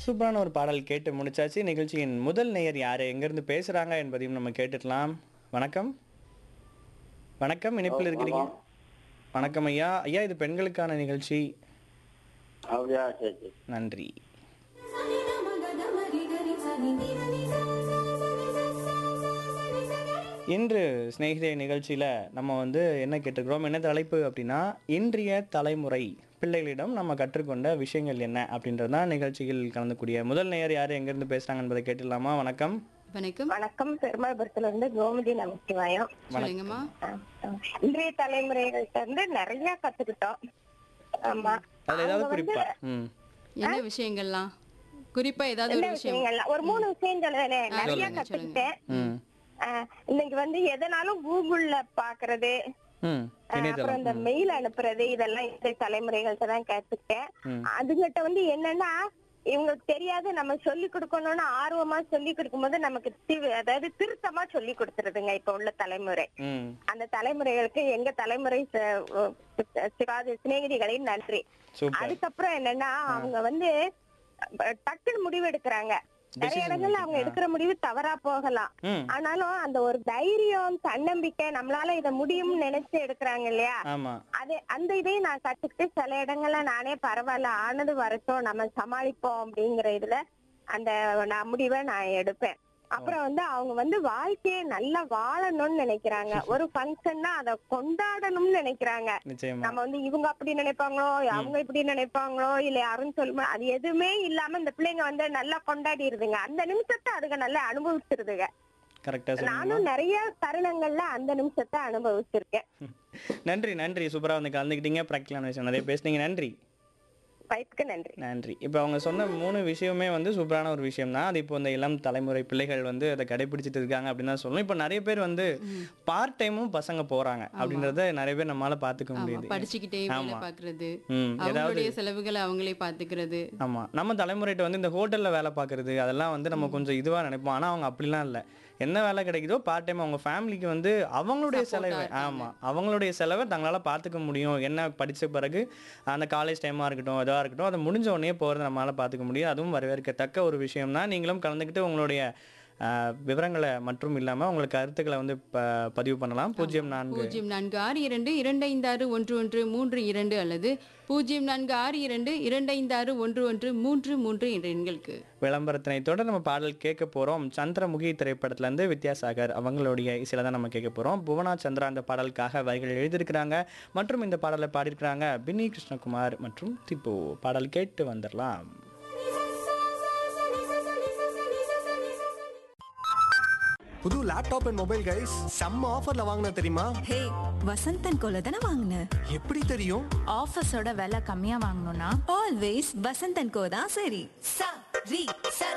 சூப்பரான ஒரு பாடல் கேட்டு முடிச்சாச்சு நிகழ்ச்சியின் முதல் நேயர் யாரு எங்கிருந்து பேசுறாங்க என்பதையும் நம்ம கேட்டுக்கலாம் வணக்கம் வணக்கம் இணைப்பில் இருக்கிறீங்க வணக்கம் ஐயா ஐயா இது பெண்களுக்கான நிகழ்ச்சி அப்படியா சரி சரி நன்றி இன்று சிநேகிதே நிகழ்ச்சியில் நம்ம வந்து என்ன கேட்டுக்கிறோம் என்ன தலைப்பு அப்படின்னா இன்றைய தலைமுறை பிள்ளைகளிடம் நம்ம கற்றுக்கொண்ட விஷயங்கள் என்ன அப்படின்றது தான் நிகழ்ச்சியில் கலந்துக்கூடிய முதல் நேயர் யார் எங்கேருந்து பேசுகிறாங்க என்பதை கேட்டுடலாமா வணக்கம் வணக்கம் வணக்கம் பெருமாள்புரத்துல இருந்து கோமதி நமச்சிவாயம் சொல்லுங்கம்மா அஹ், அஹ், இன்றைய தலைமுறைகள்ட்ட இருந்து நிறைய கத்துக்கிட்டோம் ஆமா அதில் ஏதாவது அவங்க வந்து குறிப்பா ம் என்ன விஷயங்கள்லாம் குறிப்பா ஏதாவது என்ன ஒரு விஷயம் விஷயங்கள்லாம் ஒரு மூணு விஷயம் சொல்லுவேன் நிறைய சொல்லுங்க, கத்துக்கிட்டேன் ம் அஹ், இன்னைக்கு வந்து எதனாலும் கூகுள்ல பாக்குறது ம் அஹ், அப்புறம் இந்த இணையதளம் மெயில் அனுப்புறது இதெல்லாம் இன்றைய தலைமுறைகள்ட்ட தான் கத்துக்கிட்டேன் ம். அதுகிட்ட வந்து என்னன்னா இவங்களுக்கு தெரியாது நம்ம சொல்லி கொடுக்கணும்னு ஆர்வமா சொல்லி கொடுக்கும்போது நமக்கு தி- அதாவது திருத்தமா சொல்லி கொடுத்துருதுங்க இப்ப உள்ள தலைமுறை ம் அந்த தலைமுறைகளுக்கு எங்க தலைமுறை ச- ஒ- சிவாதி சிநேகிதிகளின் நன்றி சூப்பர் அதுக்கப்புறம் என்னன்னா அவங்க வந்து அஹ், டக்குன்னு முடிவு எடுக்கிறாங்க நிறைய Decision இடங்கள்ல அவங்க making, ஆ. எடுக்கிற முடிவு தவறா போகலாம் ம் ஆனாலும் அந்த ஒரு தைரியம் தன்னம்பிக்கை நம்மளால இத முடியும்னு நினைச்சு எடுக்கிறாங்க இல்லையா ஆமாம் அது அந்த இதையும் நான் கத்துக்கிட்டு சில இடங்கள்ல நானே பரவாயில்ல ஆனது வரட்டும் நம்ம சமாளிப்போம் அப்படிங்கிற இதுல அந்த நான் முடிவை நான் எடுப்பேன் அப்புறம் வந்து அவங்க வந்து வாழ்க்கையை நல்லா வாழணும்னு நினைக்கிறாங்க ஒரு ஃபங்க்ஷன்னா அதை கொண்டாடணும்னு நினைக்கிறாங்க நிச்சயமா நம்ம வந்து இவங்க அப்படி நினைப்பாங்களோ அவங்க இப்படி நினைப்பாங்களோ இல்ல யாரும் சொல்லுமா அது எதுவுமே இல்லாம இந்த பிள்ளைங்க வந்து நல்லா கொண்டாடிடுதுங்க அந்த நிமிஷத்தை அதுங்க நல்லா அனுபவிச்சிருதுங்க கரெக்டாக சொல்லுங்க நானும் நிறைய தருணங்கள்ல அந்த நிமிஷத்தை அனுபவிச்சிருக்கேன் நன்றி நன்றி சூப்பராக வந்து கலந்துக்கிட்டீங்க ப்ராக்டிக்கலான விஷயம் நிறைய பேசுனீங்க நன்றி வயசுக்கு நன்றி நன்றி இப்போ அவங்க சொன்ன மூணு விஷயமே வந்து சூப்பரான ஒரு விஷயம் தான் அது இப்போ இந்த இளம் தலைமுறை பிள்ளைகள் வந்து அதை கடைபிடிச்சிட்டு இருக்காங்க அப்படின்னு தான் சொல்லணும் இப்போ நிறைய பேர் வந்து பார்ட் டைமும் பசங்க போறாங்க அப்படின்றத நிறைய பேர் நம்மளால பார்த்துக்க ஆமா முடியுது படிச்சுக்கிட்டே வேலை ஆமா. பாக்குறது ம் ஏதாவது அவங்களுடைய செலவுகளை அவங்களே பாத்துக்கிறது ஆமா நம்ம தலைமுறைகிட்ட வந்து இந்த ஹோட்டல்ல வேலை பார்க்கறது அதெல்லாம் வந்து நம்ம கொஞ்சம் இதுவா நினைப்போம் ஆனா அவங்க அப்படிலாம் இல்ல என்ன வேலை கிடைக்குதோ பார்ட் டைம் அவங்க ஃபேமிலிக்கு வந்து அவங்களுடைய Support-ஆ செலவை இருக்காங்க. ஆமா அவங்களுடைய செலவை தங்களால பார்த்துக்க முடியும் என்ன படிச்ச பிறகு அந்த காலேஜ் டைமா இருக்கட்டும் எதுவாக இருக்கட்டும் அதை முடிஞ்ச உடனே போகிறத நம்மளால பார்த்துக்க முடியும் அதுவும் வரவேற்கத்தக்க ஒரு விஷயம் தான் நீங்களும் கலந்துக்கிட்டு உங்களுடைய ஆஹ், விவரங்களை மற்றும் இல்லாம உங்களுக்கு கருத்துக்களை வந்து ப- பதிவு பண்ணலாம் பூஜ்ஜியம் நான்கு பூஜ்ஜியம் நான்கு ஆறு இரண்டு இரண்டு ஐந்து ஆறு ஒன்று ஒன்று மூன்று இரண்டு அல்லது பூஜ்ஜியம் நான்கு ஆறு இரண்டு இரண்டு ஐந்து ஆறு ஒன்று ஒன்று மூன்று மூன்று என்ற எண்களுக்கு விளம்பரத்தினை தொடர்ந்து நம்ம பாடல் கேட்க போறோம் சந்திரமுகி திரைப்படத்துல இருந்து வித்யாசாகர் அவங்களுடைய இசையில தான் நம்ம கேட்க போறோம் புவனா சந்திரா அந்த பாடலுக்காக வரிகள் எழுதியிருக்கிறாங்க மற்றும் இந்த பாடலை பாடியிருக்கிறாங்க பின்னி கிருஷ்ணகுமார் மற்றும் திப்பு பாடல் கேட்டு வந்துடலாம் புது லேப்டாப் அண்ட் மொபைல் கைஸ் செம்ம ஆஃபர்ல வாங்கின தெரியுமா ஹே வசந்தன் கோல தானே வாங்கின எப்படி தெரியும் ஆஃபீஸோட விலை கம்மியா வாங்கணும்னா ஆல்வேஸ் வசந்தன் கோ தான் சரி சரி சரி